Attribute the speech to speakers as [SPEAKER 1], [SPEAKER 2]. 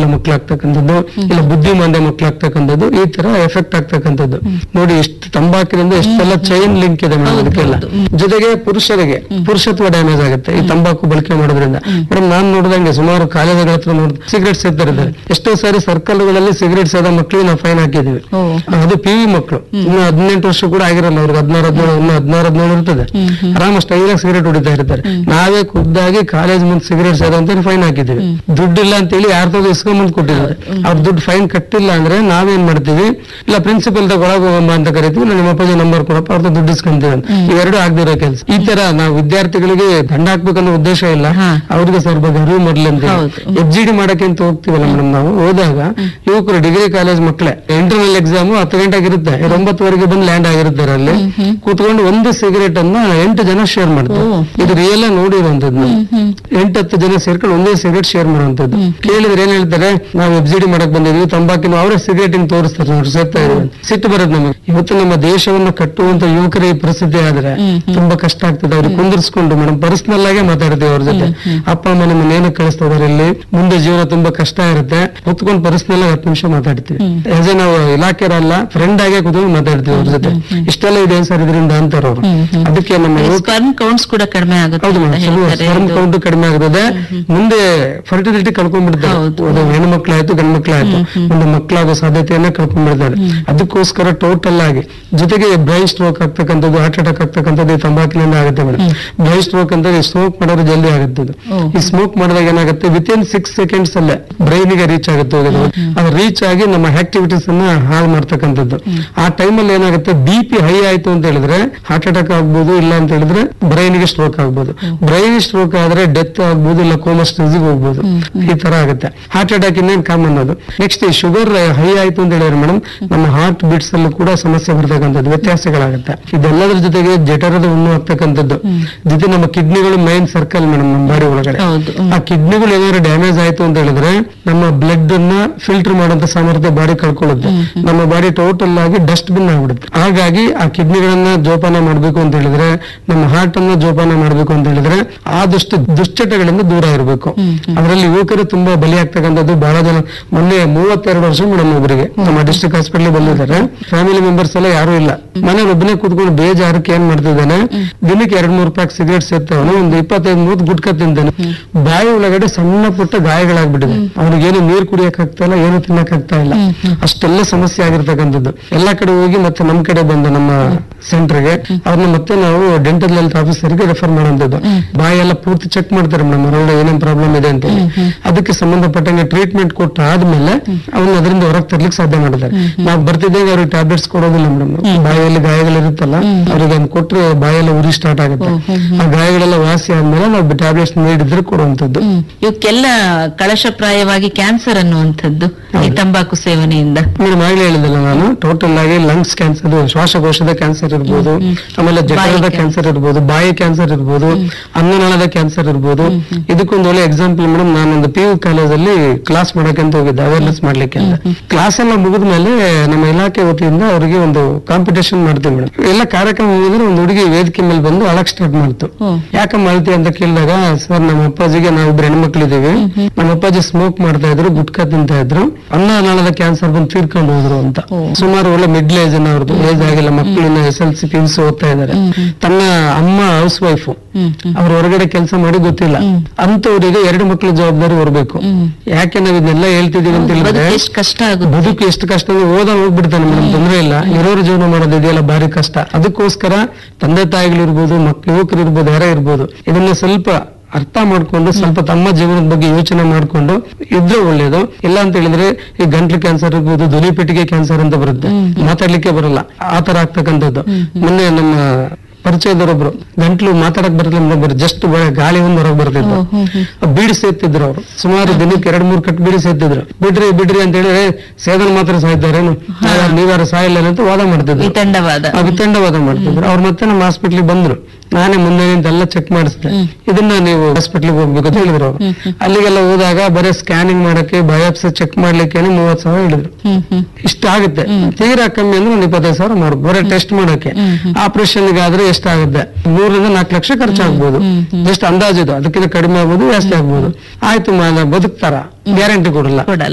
[SPEAKER 1] ಮಕ್ಕಳಾಗ್ತಕ್ಕಂಥದ್ದು ಇಲ್ಲ ಬುದ್ಧಿಮಾಂದ್ಯ ಮಕ್ಕಳಾಗ್ತಕ್ಕಂಥದ್ದು ಈ ತರ ಎಫೆಕ್ಟ್ ಆಗ್ತಕ್ಕಂಥದ್ದು ನೋಡಿ ಎಷ್ಟು ತಂಬಾಕಿನಿಂದ ಎಷ್ಟೆಲ್ಲ ಚೈನ್ ಲಿಂಕ್ ಇದೆ ಮೇಡಮ್ ಅದಕ್ಕೆಲ್ಲ ಜೊತೆಗೆ ಪುರುಷರಿಗೆ ಪುರುಷತ್ವ ಡ್ಯಾಮೇಜ್ ಆಗುತ್ತೆ ಈ ತಂಬಾಕು ಬಳಕೆ ಮಾಡೋದ್ರಿಂದ ಮೇಡಮ್ ನಾನ್ ನೋಡಿದಂಗೆ ಸುಮಾರು ಕಾಲೇಜುಗಳ ಹತ್ರ ನೋಡ್ ಸಿಗರೇಟ್ ಸೇರ್ತಾರೆ ಎಷ್ಟೋ ಸಾರಿ ಸರ್ಕಲ್ಗಳಲ್ಲಿ ಸಿಗರೇಟ್ ಸೇದ ಮಕ್ಕಳಿಗೆ ನಾವು ಫೈನ್ ಹಾಕಿದೀವಿ
[SPEAKER 2] ಓ
[SPEAKER 1] ಅದು ಪಿ ವಿ ಮಕ್ಕಳು ಇನ್ನು ಹದಿನೆಂಟು ವರ್ಷ ಕೂಡ ಆಗಿರಲ್ಲ ಅವ್ರಿಗೆ ಹದಿನಾರು ಹದಿನೇಳು ಇನ್ನು ಹದಿನಾರು ಹದಿನೇಳು ಇರ್ತದೆ ಆರಾಮ ಸ್ಟೈಲ್ ಆಗಿ ಸಿಗರೇಟ್ ಹೊಡಿತಾ ಇರ್ತಾರೆ ನಾವೇ ಖುದ್ದಾಗಿ ಕಾಲೇಜ್ ಮುಂದೆ ಸಿಗರೇಟ್ ಸೇದ ಅಂತ ಫೈನ್ ಹಾಕಿದ್ದೀವಿ ದುಡ್ಡಿಲ್ಲ ಅಂತೇಳಿ ಯಾರ ತಗೋ ಇಸ್ಕೊಂಬಂದ್ ಕೊಟ್ಟಿದ್ದಾರೆ ಅವ್ರ ದುಡ್ಡು ಫೈನ್ ಕಟ್ಟಿಲ್ಲ ಅಂದ್ರೆ ನಾವೇನ್ ಮಾಡ್ತೀವಿ ಇಲ್ಲ ಪ್ರಿನ್ಸಿಪಲ್ ತಗ ಒಳಗೆ ಹೋಗಮ್ಮ ಅಂತ ಕರಿತೀವಿ ಇಲ್ಲ ನಿಮ್ಮ ಅಪ್ಪಾಜಿ ನಂಬರ್ ಕೊಡಪ್ಪ ಅವ್ರದ್ದು ದುಡ್ಡು ಇಸ್ಕೊಂತೀವಿ ಅಂತ ಇವೆರಡು ಆಗದಿರೋ ಕೆಲಸ ಈ ತರ ನಾವು ವಿದ್ಯಾರ್ಥಿಗಳಿಗೆ ದಂಡ ಹಾಕ್ಬೇಕನ್ನೋ ಉದ್ದೇಶ ಇಲ್ಲ
[SPEAKER 2] ಹಾ.
[SPEAKER 1] ಅವ್ರಿಗೆ ಸ್ವಲ್ಪ ಬಗ್ಗೆ ಅರಿವು ಮಾಡ್ಲಿ ಅಂತ
[SPEAKER 2] ಹೌದು.
[SPEAKER 1] ಎಫ್ ಜಿ ಡಿ ಮಾಡಕ್ಕೆ ಅಂತ ಹೋಗ್ತೀವಲ್ಲ ಮೇಡಮ್ ನಾವು ಹೋದಾಗ ಯುವಕರು ಡಿಗ್ರಿ ಕಾಲೇಜ್ ಮಕ್ಕಳೇ ಇಂಟರ್ನಲ್ ಎಕ್ಸಾಮ್ ಹತ್ತು ಗಂಟೆಗೆ ಇರುತ್ತೆ ಇವ್ರು ಒಂಬತ್ತುವರೆಗೆ ಬಂದು ಲ್ಯಾಂಡ್ ಆಗಿರ್ತಾರೆ ಅಲ್ಲಿ ಕೂತ್ಕೊಂಡು ಒಂದು ಸಿಗರೇಟ್ ಅನ್ನ ಎಂಟು ಜನ ಶೇರ್ ಮಾಡ್ತಾರೆ
[SPEAKER 2] ಓ.
[SPEAKER 1] ಇದು ರಿಯಲ್ ಆಗಿ ನೋಡಿರುವಂತದ್ದು ನಾವು ಎಂಟು ಹತ್ತು ಜನ ಸೇರ್ಕೊಂಡು ಒಂದೇ ಸಿಗರೇಟ್ ಶೇರ್ ಮಾಡುವಂತದ್ದು ಕೇಳಿದ್ರೆ ಏನ್ ಹೇಳ್ತಾರೆ ನಾವು ಎಫ್ ಜಿ ಡಿ ಮಾಡಕ್ ಬಂದಿದ್ವಿ ತಂಬಾಕಿನ ಅವರೇ ಸಿಗರೇಟ್ ತೋರಿಸ್ತಾರೆ ನೋಡಿ ಸೇರ್ತಾ ಇದ್ದೀವಿ ಅಂತ. ಸಿಟ್ಟು ಬರುತ್ತೆ ನಮಗೆ ಇವತ್ತು ನಮ್ಮ ದೇಶವನ್ನ ಕಟ್ಟುವಂತ ಯುವಕರ ಈ ಪರಿಸ್ಥಿತಿ ಆದ್ರೆ ತುಂಬಾ ಕಷ್ಟ ಆಗ್ತದೆ ಅವ್ರಿಗೆ ಕುಂದಿರ್ಸ್ಕೊಂಡು ಮೇಡಮ್ ಪರ್ಸನಲ್ ಆಗೇ ಮಾತಾಡ್ತೀವಿ ಅವ್ರ ಜೊತೆ ಅಪ್ಪ ಅಮ್ಮ ನಿಮ್ಮನ್ನ ಏನಕ್ಕೆ ಕಳಿಸ್ತಾರೆ ಇಲ್ಲಿ ಮುಂದೆ ಜೀವನ ತುಂಬಾ ಕಷ್ಟ ಇರುತ್ತೆ ಕುತ್ಕೊಂಡು ಪರ್ಸನಲ್ ಆಗಿ ಹತ್ತು ನಿಮಿಷ ಮಾತಾಡ್ತೀವಿ ಆಸ್ ಎ ನಾವು ಇಲಾಖೆರಲ್ಲ ಫ್ರೆಂಡ್ ಆಗೇ ಕುತ್ಕೊಂಡು ಮಾತಾಡ್ತೀವಿ ಅವ್ರ ಜೊತೆ ಇಷ್ಟೆಲ್ಲ ಇದೆ ಸರ್ ಇದರಿಂದ ಅಂತಾರ ಅವ್ರು ಅದಕ್ಕೆ ನಮ್ಮ ಯುವಕ
[SPEAKER 2] ಸ್ಪರ್ಮ್ ಕೌಂಟ್ಸ್ ಕೂಡ ಕಡಿಮೆ ಆಗುತ್ತೆ
[SPEAKER 1] ಹೌದು
[SPEAKER 2] ಅಂತ ಹೇಳ್ತಾರೆ
[SPEAKER 1] ಸ್ಪರ್ಮ್
[SPEAKER 2] ಇದು.
[SPEAKER 1] ಕೌಂಟ್ ಕಡಿಮೆ ಆಗ್ತದೆ ಮುಂದೆ ಫರ್ಟಿಲಿಟಿ ಕಳ್ಕೊಂಡ್ಬಿಡ್ತಾರೆ
[SPEAKER 2] ಹೌದು.
[SPEAKER 1] ಅದು ಹೆಣ್ಣು ಮಕ್ಕಳಾಯ್ತು ಗಂಡು ಮಕ್ಕಳಾಯ್ತು ಮುಂದೆ ಮಕ್ಕಳಾಗೋ ಸಾಧ್ಯತೆಯನ್ನ ಕಳ್ಕೊಂಡ್ಬಿಡ್ತಾರೆ ಅದಕ್ಕೋಸ್ಕರ ಟೋಟಲ್ ಆಗಿ ಜೊತೆಗೆ ಬ್ರೈನ್ ಸ್ಟ್ರೋಕ್ ಆಗ್ತಕ್ಕಂಥದ್ದು ಹಾರ್ಟ್ ಅಟ್ಯಾಕ್ ಆಗ್ತಕ್ಕಂಥದ್ದು ಈ ತಂಬಾಕಿನಿಂದ ಆಗುತ್ತೆ ಮೇಡಮ್ ಬ್ರೈನ್ ಸ್ಟ್ರೋಕ್ ಅಂತ ಸ್ಮೋಕ್ ಮಾಡೋರು ಜಲ್ದಿ ಆಗುತ್ತೆ ಇದು.
[SPEAKER 2] ಓ.
[SPEAKER 1] ಈ ಸ್ಮೋಕ್ ಮಾಡಿದಾಗ ಏನಾಗುತ್ತೆ ವಿತ್ ಇನ್ ಸಿಕ್ಸ್ ಸೆಕೆಂಡ್ಸ್ ಅಲ್ಲೇ ಬ್ರೈನ್ ಗೆ ರೀಚ್ ಆಗುತ್ತೆ ಹೋಗೋದು ಅದು ರೀಚ್ ಆಗಿ ನಮ್ಮ ಆಕ್ಟಿವಿಟೀಸ್ ಅನ್ನ ಹಾಳು ಮಾಡ್ತಕ್ಕಂಥದ್ದು ಆ ಟೈಮಲ್ಲಿ ಏನಾಗುತ್ತೆ ಬಿ ಪಿ ಹೈ ಆಯ್ತು ಅಂತ ಹೇಳಿದ್ರೆ ಹಾರ್ಟ್ ಅಟ್ಯಾಕ್ ಆಗ್ಬೋದು ಇಲ್ಲ ಅಂತ ಹೇಳಿದ್ರೆ ಬ್ರೈನ್ ಗೆ ಸ್ಟ್ರೋಕ್ ಆಗ್ಬೋದು ಬ್ರೈನ್ ಸ್ಟ್ರೋಕ್ ಆದ್ರೆ ಡೆತ್ ಆಗ್ಬೋದು ಇಲ್ಲ ಕೋಮಾ ಸ್ಟೇಜಿಗೆ ಹೋಗ್ಬೋದು ಈ ತರ ಆಗುತ್ತೆ ಹಾರ್ಟ್ ಅಟ್ಯಾಕ್ ಇನ್ನೇನ್ ಕಾಮನ್ ಅದು ನೆಕ್ಸ್ಟ್ ಈ ಶುಗರ್ ಹೈ ಆಯ್ತು ಅಂತ ಹೇಳಿದ್ರೆ ಮೇಡಮ್ ನಮ್ಮ ಹಾರ್ಟ್ ಬಿಟ್ಸ್ ಅಲ್ಲೂ ಕೂಡ ಸಮಸ್ಯೆ ಬರ್ತಕ್ಕಂಥದ್ದು ವ್ಯತ್ಯಾಸಗಳಾಗುತ್ತೆ ಇದೆಲ್ಲದ್ರ ಜೊತೆಗೆ ಜಠರದ ಹುಣ್ಣು ಆಗ್ತಕ್ಕಂಥದ್ದು ಜೊತೆ ನಮ್ಮ ಕಿಡ್ನಿಗಳು ಮೈನ್ ಸರ್ಕಲ್ ಮೇಡಮ್ ನಮ್ಮ ಬಾಡಿ ಒಳಗಡೆ
[SPEAKER 2] ಹೌದು ಹ್ಮ್.
[SPEAKER 1] ಆ ಕಿಡ್ನಿಗಳು ಏನಾದ್ರು ಡ್ಯಾಮೇಜ್ ಆಯ್ತು ಅಂತ ಹೇಳಿದ್ರೆ ನಮ್ಮ ಬ್ಲಡ್ ಅನ್ನ ಫಿಲ್ಟರ್ ಮಾಡುವಂತ ಸಾಮರ್ಥ್ಯ ಬಾಡಿ ಕಳ್ಕೊಳ್ಳುತ್ತೆ ನಮ್ಮ ಬಾಡಿ ಟೋಟಲ್ ಆಗಿ ಡಸ್ಟ್ ಬಿನ್ ಆಗ್ಬಿಡುತ್ತೆ ಹಾಗಾಗಿ ಆ ಕಿಡ್ನಿಗಳನ್ನ ಜೋಪಾನ ಮಾಡ್ಬೇಕು ಅಂತ ಹೇಳಿದ್ರೆ ನಮ್ಮ ಹಾರ್ಟ್ ಅನ್ನ ಜೋಪಾನ ಮಾಡ್ಬೇಕು ಅಂತ ಹೇಳಿದ್ರೆ ಆದಷ್ಟು ದುಶ್ಚಟಗಳಿಂದ ದೂರ ಇರಬೇಕು ಅದರಲ್ಲಿ ಯುವಕರು ತುಂಬಾ ಬಲಿ ಆಗ್ತಕ್ಕಂಥದ್ದು ಬಹಳ ಜನ ಮೊನ್ನೆ ಮೂವತ್ತೆರಡು ವರ್ಷ ಮೇಡಮ್ ಒಬ್ಬರಿಗೆ ನಮ್ಮ ಡಿಸ್ಟ್ರಿಕ್ಟ್ ಹಾಸ್ಪಿಟಲ್ ಬಂದಿದ್ದಾರೆ ಫ್ಯಾಮಿಲಿ ಮೆಂಬರ್ಸ್ ಎಲ್ಲ ಯಾರು ಇಲ್ಲ ಮನೇಲಿ ಒಬ್ಬನೇ ಕೂತ್ಕೊಂಡು ಬೇಜಾರಕ್ಕೆ ಏನ್ ಮಾಡ್ತಿದ್ದಾನೆ ದಿನಕ್ಕೆ ಎರಡ್ ಮೂರು ಪ್ಯಾಕ್ ಸಿಗರೇಟ್ ಸೇರ್ತಾವನು ಒಂದು ಇಪ್ಪತ್ತೈದು ಮೂವತ್ತು ಗುಟ್ಕ ತಿಂತಾನೆ ಬಾಯಿ ಒಳಗಡೆ ಸಣ್ಣ ಪುಟ್ಟ ಗಾಯಗಳಾಗ್ಬಿಟ್ಟಿದೆ ಅವ್ನಿಗೇನು ನೀರ್ ಕುಡಿಯಕ್ ಆಗ್ತಾ ಇಲ್ಲ ಏನು ತಿನ್ನಕ್ ಆಗ್ತಾ ಇಲ್ಲ ಅಷ್ಟೆಲ್ಲ ಸಮಸ್ಯೆ ಆಗಿರ್ತಕ್ಕಂಥದ್ದು ಎಲ್ಲಾ ಕಡೆ ಹೋಗಿ ಮತ್ತೆ ನಮ್ ಕಡೆ ಬಂದ ನಮ್ಮ ಸೆಂಟರ್ಗೆ ಅವ್ರನ್ನ ಮತ್ತೆ ನಾವು ಡೆಂಟಲ್ ಹೆಲ್ತ್ ಆಫೀಸರ್ಗೆ ರೆಫರ್ ಮಾಡುವಂತದ್ದು ಬಾಯಿ ಎಲ್ಲ ಪೂರ್ತಿ ಚೆಕ್ ಮಾಡ್ತಾರೆ ಮೇಡಮ್ ಹೊರಗಡೆ ಏನೇನ್ ಪ್ರಾಬ್ಲಮ್ ಇದೆ ಅಂತ ಹೇಳಿ ಅದಕ್ಕೆ ಸಂಬಂಧಪಟ್ಟಂಗೆ ಟ್ರೀಟ್ಮೆಂಟ್ ಕೊಟ್ಟ ಆದ್ಮೇಲೆ ಅವ್ನ ಅದರಿಂದ ಹೊರಗೆ ತರ್ಲಿಕ್ಕೆ ಸಾಧ್ಯ ಮಾಡಿದ್ದಾರೆ ನಾವು ಬರ್ತಿದ್ದಾಗ ಅವ್ರಿಗೆ ಟ್ಯಾಬ್ಲೆಟ್ಸ್ ಕೊಡೋದಿಲ್ಲ ಮೇಡಮ್ ಬಾಯಲ್ಲಿ ಗಾಯಗಳಿರುತ್ತಲ್ಲ ಅವ್ರಿಗೆ ಅದನ್ನ ಕೊಟ್ರೆ ಬಾಯೆಲ್ಲ ಉರಿ ಸ್ಟಾರ್ಟ್ ಆಗುತ್ತೆ ಆ ಗಾಯಗಳೆಲ್ಲ ವಾಸಿ ಆದ್ಮೇಲೆ ನಾವು ಟ್ಯಾಬ್ಲೆಟ್ಸ್ ನೀಡಿದ್ರೆ ಕೊಡುವಂತದ್ದು
[SPEAKER 2] ಹ್ಮ್. ಇವಕ್ಕೆಲ್ಲ ಕಳಶಪ್ರಾಯವಾಗಿ ಕ್ಯಾನ್ಸರ್ ಅನ್ನುವಂಥದ್ದು ಈ ತಂಬಾಕು ಸೇವನೆಯಿಂದ
[SPEAKER 1] ಮೇಡಮ್ ಆಗ್ಲೇ ಹೇಳಿದಲ್ಲ ನಾನು ಟೋಟಲ್ ಆಗಿ ಲಂಗ್ಸ್ ಕ್ಯಾನ್ಸರ್ ಶ್ವಾಸಕೋಶದ ಕ್ಯಾನ್ಸರ್ ಇರ್ಬೋದು ಆಮೇಲೆ ಜಠರದ
[SPEAKER 2] ಬಾಯಿ
[SPEAKER 1] ಕ್ಯಾನ್ಸರ್ ಇರ್ಬೋದು ಬಾಯಿ ಕ್ಯಾನ್ಸರ್ ಇರ್ಬೋದು ಅನ್ನನಾಳದ ಕ್ಯಾನ್ಸರ್ ಇರ್ಬೋದು ಇದಕ್ಕೊಂದು ಒಳ್ಳೆ ಎಕ್ಸಾಂಪಲ್ ಮೇಡಮ್ ನಾನೊಂದು ಪಿ ಯು ಕಾಲೇಜಲ್ಲಿ ಕ್ಲಾಸ್ ಮಾಡಕ್ಕೆ ಅಂತ ಹೋಗಿದ್ದೆ ಅವೇರ್ನೆಸ್ ಮಾಡ್ಲಿಕ್ಕೆ ಅಂತ ಕ್ಲಾಸ್ ಎಲ್ಲ ಮುಗಿದ ಮೇಲೆ ನಮ್ಮ ಇಲಾಖೆ ವತಿಯಿಂದ ಅವರಿಗೆ ಒಂದು ಕಾಂಪಿಟೇಷನ್ ಮಾಡ್ತೀವಿ ಮೇಡಮ್ ಎಲ್ಲ ಕಾರ್ಯಕ್ರಮ ಮುಗಿದ್ರೆ ಒಂದು ಹುಡುಗಿ ವೇದಿಕೆ ಮೇಲೆ ಬಂದು ಅಳಕ್ ಸ್ಟಾರ್ಟ್ ಮಾಡ್ತು
[SPEAKER 2] ಹ್ಮ್.
[SPEAKER 1] ಯಾಕೆ ಮಾಡ್ತಿ ಅಂತ ಕೇಳಿದಾಗ ಸರ್ ನಮ್ಮ ಅಪ್ಪಾಜಿಗೆ ನಾವಿಬ್ರು ಹೆಣ್ಮಕ್ಳಿದೀವಿ ನಮ್ಮ ಅಪ್ಪಾಜಿ ಸ್ಮೋಕ್ ಮಾಡ್ತಾ ಇದ್ರು ಗುಟ್ಕಾ ತಿಂತಾ ಇದ್ರು ಅನ್ನನಾಳದ ಕ್ಯಾನ್ಸರ್ ಬಂದು ತೀರ್ಕೊಂಡು ಹೋದ್ರು ಅಂತ
[SPEAKER 2] ಓ.
[SPEAKER 1] ಸುಮಾರು ಒಳ್ಳೆ ಮಿಡ್ಲ್ ಏಜ್ ಅವ್ರದ್ದು ಏಜ್ ಆಗಿಲ್ಲ ಮಕ್ಕಳನ್ನ S L C P U C ಓದ್ತಾ ಇದಾರೆ ತನ್ನ ಅಮ್ಮ ಹೌಸ್ ವೈಫ್
[SPEAKER 2] ಹ್ಮ್ ಹ್ಮ್
[SPEAKER 1] ಅವ್ರ ಹೊರಗಡೆ ಕೆಲಸ ಮಾಡಿ ಗೊತ್ತಿಲ್ಲ ಅಂತವರಿಗೆ ಎರಡು ಮಕ್ಕಳ ಜವಾಬ್ದಾರಿ ಹೊರಬೇಕು
[SPEAKER 2] ಹ್ಮ್.
[SPEAKER 1] ಯಾಕೆ ನಾವ್ ಇದನ್ನೆಲ್ಲ ಹೇಳ್ತಿದೀವಿ ಅಂತ ಹೇಳಿದ್ರೆ
[SPEAKER 2] ಬದುಕು ಎಷ್ಟು ಕಷ್ಟ ಆಗುತ್ತೆ
[SPEAKER 1] ಬದುಕು ಎಷ್ಟು ಕಷ್ಟ ಅಂದ್ರೆ ಓದ ಹೋಗ್ಬಿಡ್ತಾನೆ ಮೇಡಮ್ ತೊಂದ್ರೆ ಇಲ್ಲ ಇರೋರು ಜೀವನ ಮಾಡೋದು ಇದೆಯಲ್ಲ ಭಾರಿ ಕಷ್ಟ ಅದಕ್ಕೋಸ್ಕರ ತಂದೆ ತಾಯಿಗಳಿರ್ಬೋದು ಮಕ್ಳು ಯುವಕರು ಇರ್ಬೋದು ಯಾರೇ ಇರ್ಬೋದು ಇದನ್ನ ಸ್ವಲ್ಪ ಅರ್ಥ ಮಾಡ್ಕೊಂಡು ಸ್ವಲ್ಪ ತಮ್ಮ ಜೀವನದ ಬಗ್ಗೆ ಯೋಚನೆ ಮಾಡ್ಕೊಂಡು ಇದ್ರೆ ಒಳ್ಳೇದು ಇಲ್ಲ ಅಂತ ಹೇಳಿದ್ರೆ ಈ ಗಂಟ್ಲು ಕ್ಯಾನ್ಸರ್ ಇರ್ಬೋದು ಧ್ವನಿ ಪೆಟ್ಟಿಗೆ ಕ್ಯಾನ್ಸರ್ ಅಂತ ಬರುತ್ತೆ ಮಾತಾಡ್ಲಿಕ್ಕೆ ಬರಲ್ಲ ಆ ತರ ಆಗ್ತಕ್ಕಂಥದ್ದು ಮೊನ್ನೆ ನಮ್ಮ ಪರಿಚಯದವರೊಬ್ರು ಗಂಟ್ಲು ಮಾತಾಡಕ್ ಬರಲಿಲ್ಲ ಬರೀ ಜಸ್ಟ್ ಗಾಳಿ ಒಂದು ಹೊರಗೆ ಬರ್ತಿದ್ರು
[SPEAKER 2] ಹ್ಮ್, ಹ್ಮ್.
[SPEAKER 1] ಬೀಡಿ ಸೇರ್ತಿದ್ರು ಅವರು ಸುಮಾರು ದಿನಕ್ಕೆ ಎರಡ್ ಮೂರ್ ಕಟ್ ಬೀಡಿ ಸೇರ್ತಿದ್ರು ಬಿಡ್ರಿ ಬಿಡ್ರಿ ಅಂತ ಹೇಳಿ ಸೇದನ್ ಮಾತ್ರ ಸಾಯ್ತಾರೇನು ನೀವ್ಯಾರು ಸಾಯಿಲ್ಲ ಅಂತ ವಾದ ಮಾಡ್ತಿದ್ರು
[SPEAKER 2] ವಿತಂಡವಾದ
[SPEAKER 1] ಆ ವಿತಂಡವಾದ ಮಾಡ್ತಿದ್ರು ಅವ್ರು ಮತ್ತೆ ನಮ್ಮ ಹಾಸ್ಪಿಟ್ಲಿಗೆ ಬಂದ್ರು ನಾನೇ ಮುಂದೆ ನಿಂತು ಎಲ್ಲ ಚೆಕ್ ಮಾಡಿಸಿದೆ ಇದನ್ನ ನೀವು ಹಾಸ್ಪಿಟ್ಲಿಗೆ ಹೋಗ್ಬೇಕು ಅಂತ ಹೇಳಿದ್ರು ಅವ್ರು ಅಲ್ಲಿಗೆಲ್ಲ ಹೋದಾಗ ಬರೀ ಸ್ಕ್ಯಾನಿಂಗ್ ಮಾಡಕ್ಕೆ ಬಯೋಪ್ಸಿ ಚೆಕ್ ಮಾಡ್ಲಿಕ್ಕೆ ಮೂವತ್ ಸಾವಿರ ಹೇಳಿದ್ರು
[SPEAKER 2] ಹ್ಮ್ ಹ್ಮ್
[SPEAKER 1] ಇಷ್ಟ ಆಗುತ್ತೆ ತೀರಾ ಕಮ್ಮಿ ಅಂದ್ರೆ ಒಂದು ಇಪ್ಪತ್ತೈದು ಸಾವಿರ ಮಾಡ್ಬೋದು ಬರೀ ಟೆಸ್ಟ್ ಮಾಡಕ್ಕೆ ಆಪರೇಷನ್ ಆದ್ರೆ ಎಷ್ಟಾಗುತ್ತೆ ಮೂರರಿಂದ ನಾಲ್ಕು ಲಕ್ಷ ಖರ್ಚಾಗ್ಬೋದು ಜಸ್ಟ್ ಅಂದಾಜಿದು ಅದಕ್ಕಿಂತ ಕಡಿಮೆ ಆಗ್ಬೋದು ಜಾಸ್ತಿ ಆಗ್ಬೋದು ಆಯ್ತು ಮ- ಬದುಕ್ತಾರ ಗ್ಯಾರಂಟಿ ಕೊಡಲ್ಲ
[SPEAKER 2] ಕೊಡಲ್ಲ